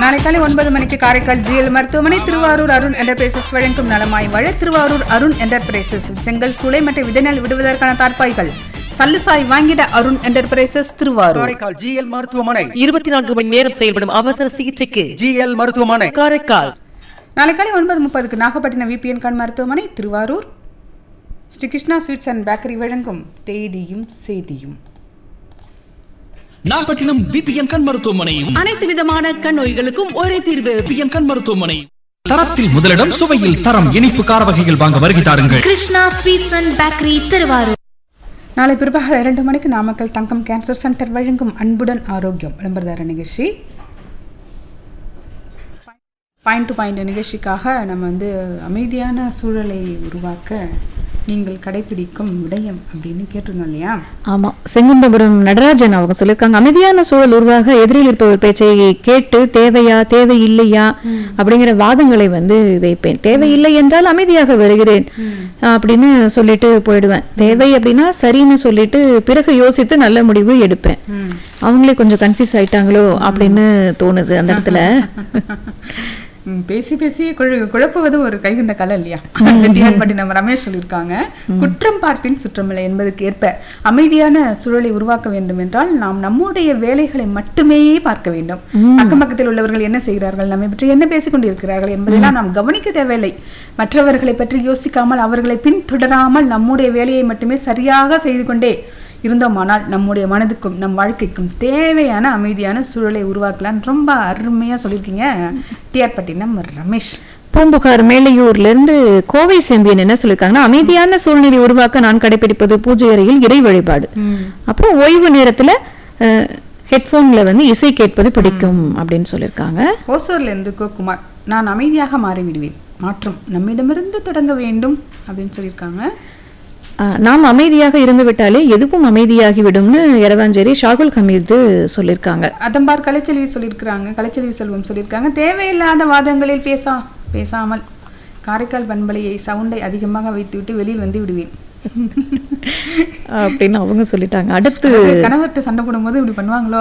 நாளை காலை ஒன்பது மணிக்கு காரைக்கால் ஜிஎல் மருத்துவமனை திருவாரூர் அருண் என்டர்பிரைசஸ் வழங்கும் நலமாய் வாழ திருவாரூர் அருண் என்டர்பிரைசஸ் செங்கல் சூளை மற்றும் விதைநெல் விடுவதற்கான தார்ப்பாய்கள் சல்லுசாய் வாங்கிட அருண் என்டர்பிரைசஸ் திருவாரூர் காரைக்கால் ஜிஎல் மருத்துவமனை இருபத்தி நான்கு மணி நேரம் செயல்படும் அவசர சிகிச்சைக்கு ஜிஎல் மருத்துவமனை காரைக்கால் நாளை காலை ஒன்பது முப்பதுக்கு நாகப்பட்டினம் விபிஎன் கண் மருத்துவமனை Thiruvarur Sri Krishna sweets and bakery வழங்கும் தேதியும் செய்தியும் நாகப்பட்டினம் விபிஎன் கண் மருத்துவமனை அனைத்து விதமான கண் நோய்களுக்கும் ஒரே தீர்வு விபிஎன் கண் மருத்துவமனை தரத்தில் முதலிடம் சுவையில் தரம் இனிப்பு கார வகைகள் வாங்க வருகை தாருங்கள் Krishna sweets and bakery Thiruvarur நாளை பிற்பகல் இரண்டு மணிக்கு நாமக்கல் தங்கம் கேன்சர் சென்டர் வழங்கும் அன்புடன் ஆரோக்கியம் விளம்பரதார நிகழ்ச்சி பாயிண்ட் டு பாயிண்ட் நிகழ்ச்சிக்காக நம்ம வந்து அமைதியான சூழலை உருவாக்க நீங்கள் கடைபிடிக்கும் விடயம் அப்படின்னு கேட்டிருந்தோம் இல்லையா ஆமா செங்குந்தபுரம் நடராஜன் அவங்க சொல்லியிருக்காங்க அமைதியான சூழல் உருவாக எதிரில் இருப்பவர் பேச்சை கேட்டு தேவையா தேவை இல்லையா அப்படிங்கிற வாதங்களை வந்து வைப்பேன் தேவையில்லை என்றால் அமைதியாக வருகிறேன் அப்படின்னு சொல்லிட்டு போயிடுவேன் தேவை அப்படின்னா சரின்னு சொல்லிட்டு பிறகு யோசித்து நல்ல முடிவு எடுப்பேன் அவங்களே கொஞ்சம் கன்ஃபியூஸ் ஆயிட்டாங்களோ அப்படின்னு தோணுது அந்த இடத்துல ம், பேசி பேசி குழ- குழப்புவது ஒரு கைவிந்த கலை இல்லையா டிஆர் பட்டி நம்ம ரமேஷ் சொல்லியிருக்காங்க குற்றம் பார்ப்பின் சுற்றமில்லை என்பதற்கு ஏற்ப அமைதியான சூழலை உருவாக்க வேண்டும் என்றால் நாம் நம்முடைய வேலைகளை மட்டுமே பார்க்க வேண்டும் அக்கம் பக்கத்தில் உள்ளவர்கள் என்ன செய்கிறார்கள் நம்மை பற்றி என்ன பேசிக் கொண்டிருக்கிறார்கள் என்பதெல்லாம் நாம் கவனிக்க தேவையில்லை மற்றவர்களை பற்றி யோசிக்காமல் அவர்களை பின்தொடராமல் நம்முடைய வேலையை மட்டுமே சரியாக செய்து கொண்டே இருந்தோமானால் நம்முடைய மனதுக்கும் நம் வாழ்க்கைக்கும் தேவையான அமைதியான சூழலை உருவாக்கலாம் ரொம்ப அருமையா சொல்லியிருக்கீங்க டிஆர் பட்டினம் ரமேஷ் பூம்புகார் மேலையூர்ல இருந்து கோவை செம்பியன் என்ன சொல்லியிருக்காங்கன்னா அமைதியான சூழ்நிலை உருவாக்க நான் கடைபிடிப்பது பூஜை அறையில் இறை வழிபாடு அப்புறம் ஓய்வு நேரத்துல ஹெட்போன்ல வந்து இசை கேட்பது பிடிக்கும் அப்படின்னு சொல்லியிருக்காங்க ஓசூர்ல இருந்து கோகுமார் நான் அமைதியாக மாறிவிடுவேன் மாற்றம் நம்மிடமிருந்து தொடங்க வேண்டும் அப்படின்னு சொல்லியிருக்காங்க அஹ், நாம் அமைதியாக இருந்து விட்டாலே எதுவும் அமைதியாகி விடும்னு எரவாஞ்சேரி ஷாகுல் ஹமீது சொல்லியிருக்காங்க அதம்பார் கலைச்செல்வி சொல்லியிருக்கிறாங்க கலைச்செல்வி செல்வம் சொல்லியிருக்காங்க தேவையில்லாத வாதங்களில் பேசா பேசாமல் காரைக்கால் பண்பலையை சவுண்டை அதிகமாக வைத்துவிட்டு வெளியில் வந்து விடுவேன் அப்படின்னு அவங்க சொல்லிட்டாங்க அடுத்து கணவர்கிட்ட சண்டை போடும்போது இப்படி பண்ணுவாங்களோ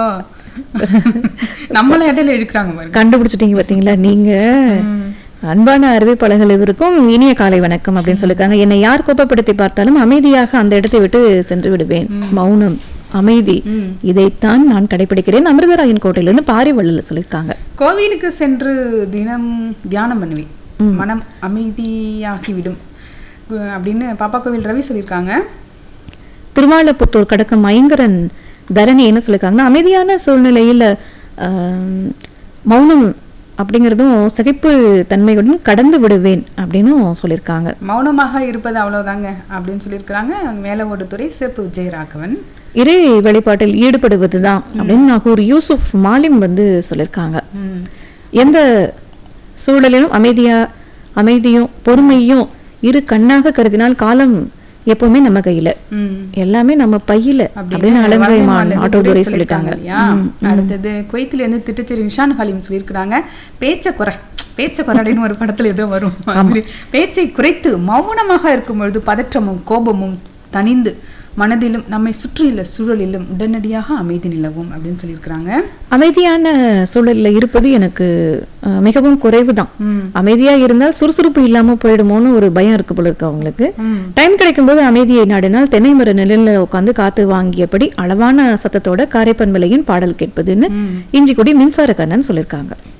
நம்மள இடையில இழுக்கிறாங்க பாருங்க கண்டுபிடிச்சிட்டீங்க பாத்தீங்களா நீங்க அன்பான அறிவிப்பாளர்கள் இவருக்கும் இனிய காலை வணக்கம் அப்படின்னு சொல்லியிருக்காங்க என்னை யார் கோபப்படுத்தி பார்த்தாலும் அமைதியாக அந்த இடத்தை விட்டு சென்று விடுவேன் மௌனம் அமைதி இதைத்தான் நான் கடைபிடிக்கிறேன் அமிர்தராயன் கோட்டையிலிருந்து பாரிவள்ளல் சொல்லியிருக்காங்க கோவிலுக்கு சென்று தினம் தியானம் பண்ணுவேன் மனம் அமைதியாகிவிடும் கு- அப்படின்னு பாப்பா கோவில் ரவி சொல்லியிருக்காங்க திருவாலப்புத்தூர் கடக்கம் ஐங்கரன் தரணி என்ன சொல்லியிருக்காங்கன்னா அமைதியான சூழ்நிலையில் ஆம், மௌனம் அப்படிங்கிறதும் சகிப்பு தன்மையுடன் கடந்து விடுவேன் அப்படின்னும் சொல்லியிருக்காங்க மௌனமாக இருப்பது அவ்வளவுதாங்க அப்படின்னு சொல்லியிருக்கிறாங்க மேல ஓடுதுறை சிறப்பு விஜயராகவன் இறை வழிபாட்டில் ஈடுபடுவதுதான் அப்படின்னு நாகூர் யூசுப் மாலிம் வந்து சொல்லியிருக்காங்க எந்த சூழலிலும் அமைதியா அமைதியும் பொறுமையும் இரு கண்ணாக கருதினால் காலம் எப்பவுமே நம்ம கையில எல்லாமே நம்ம பையில அப்படின்னு அலங்கை வலங்கைமான்ல இருந்து ஆட்டோதுரை துரை சொல்லிட்டாங்க இல்லையா? அடுத்தது குவைத்துல இருந்து திட்டுச்சேரி நிஷான் ஹலீம் சொல்லியிருக்கிறாங்க பேச்ச குறை பேச்ச குறை அப்படின்னு ஒரு படத்துல ஏதோ வரும் மாதிரி பேச்சை குறைத்து மௌனமாக இருக்கும் பொழுது பதற்றமும் கோபமும் தணிந்து மனதிலும் நம்மை சுற்றியுள்ள சூழலிலும் உடனடியாக அமைதி நிலவும் அப்படின்னு சொல்லியிருக்கிறாங்க அமைதியான சூழல்ல இருப்பது எனக்கு அஹ், மிகவும் குறைவுதான் அமைதியா இருந்தால் சுறுசுறுப்பு இல்லாம போயிடுமோன்னு ஒரு பயம் இருக்கு போல இருக்கு அவங்களுக்கு டைம் கிடைக்கும்போது அமைதியை நாடினால் தென்னை மர நிழல்ல உட்காந்து காத்து வாங்கியபடி அளவான சத்தத்தோட காரைப்பன் விலையின் பாடல் கேட்பதுன்னு இஞ்சிக்குடி மின்சார கண்ணன் சொல்லியிருக்காங்க